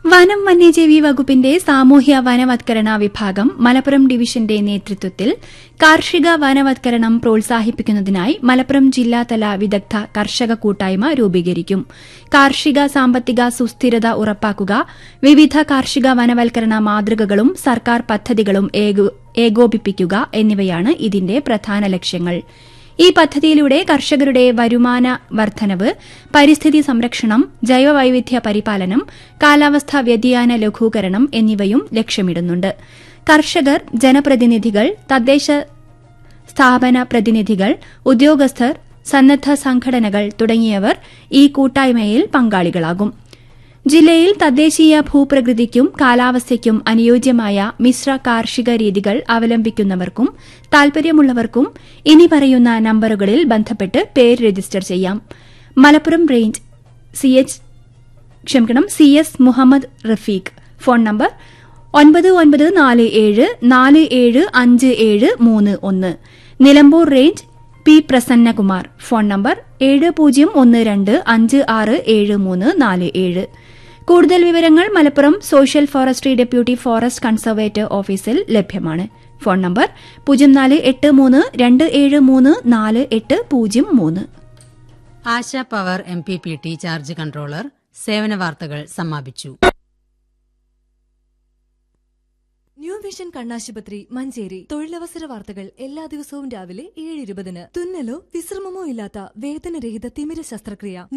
വനം വന്യജീവി വകുപ്പിന്റെ സാമൂഹ്യ വനവത്കരണ വിഭാഗം മലപ്പുറം ഡിവിഷന്റെ നേതൃത്വത്തിൽ കാർഷിക വനവത്കരണം പ്രോത്സാഹിപ്പിക്കുന്നതിനായി മലപ്പുറം ജില്ലാതല വിദഗ്ധ കർഷക കൂട്ടായ്മ രൂപീകരിക്കും കാർഷിക സാമ്പത്തിക സുസ്ഥിരത ഉറപ്പാക്കുക വിവിധ കാർഷിക വനവൽക്കരണ മാതൃകകളും സർക്കാർ പദ്ധതികളും ഏകോ- ഏകോപിപ്പിക്കുക എന്നിവയാണ് ഇതിന്റെ പ്രധാന ലക്ഷ്യങ്ങൾ ഈ പദ്ധതിയിലൂടെ കർഷകരുടെ വരുമാന വർധനവ് പരിസ്ഥിതി സംരക്ഷണം ജൈവവൈവിധ്യ പരിപാലനം കാലാവസ്ഥാ വ്യതിയാന ലഘൂകരണം എന്നിവയും ലക്ഷ്യമിടുന്നുണ്ട് കർഷകർ ജനപ്രതിനിധികൾ തദ്ദേശ സ്ഥാപന പ്രതിനിധികൾ ഉദ്യോഗസ്ഥർ സന്നദ്ധ സംഘടനകൾ തുടങ്ങിയവർ ഈ കൂട്ടായ്മയിൽ പങ്കാളികളാകും ജില്ലയിൽ തദ്ദേശീയ ഭൂപ്രകൃതിക്കും കാലാവസ്ഥയ്ക്കും അനുയോജ്യമായ മിശ്ര കാർഷിക രീതികൾ അവലംബിക്കുന്നവർക്കും താൽപര്യമുള്ളവർക്കും ഇനി പറയുന്ന നമ്പറുകളിൽ ബന്ധപ്പെട്ട് പേര് രജിസ്റ്റർ ചെയ്യാം മലപ്പുറം റേഞ്ച് സി എച്ച് ക്ഷമിക്കണം C S Muhammad Rafeeq phone number ഒൻപത് ഒൻപത് നാല് ഏഴ് നാല് ഏഴ് അഞ്ച് ഏഴ് മൂന്ന് ഒന്ന് Nilambur range P Prasannakumar phone number ഏഴ് പൂജ്യം ഒന്ന് രണ്ട് അഞ്ച് ആറ് ഏഴ് മൂന്ന് നാല് ഏഴ് കൂടുതൽ വിവരങ്ങൾ Malappuram social forestry deputy forest conservator ഓഫീസിൽ ലഭ്യമാണ് ഫോൺ നമ്പർ പൂജ്യം നാല് എട്ട് മൂന്ന് രണ്ട് ഏഴ് മൂന്ന് നാല് എട്ട് പൂജ്യം മൂന്ന് Asha power M P P T charge controller സേവന വാർത്തകൾ സമാപിച്ചു ന്യൂ വിഷൻ കണ്ണാശുപത്രി മഞ്ചേരി തൊഴിലവസര വാർത്തകൾ എല്ലാ ദിവസവും രാവിലെ ഏഴ് ഇരുപതിന് തുന്നലോ വിശ്രമമോ ഇല്ലാത്ത വേദനരഹിത തിമിര ശസ്ത്രക്രിയ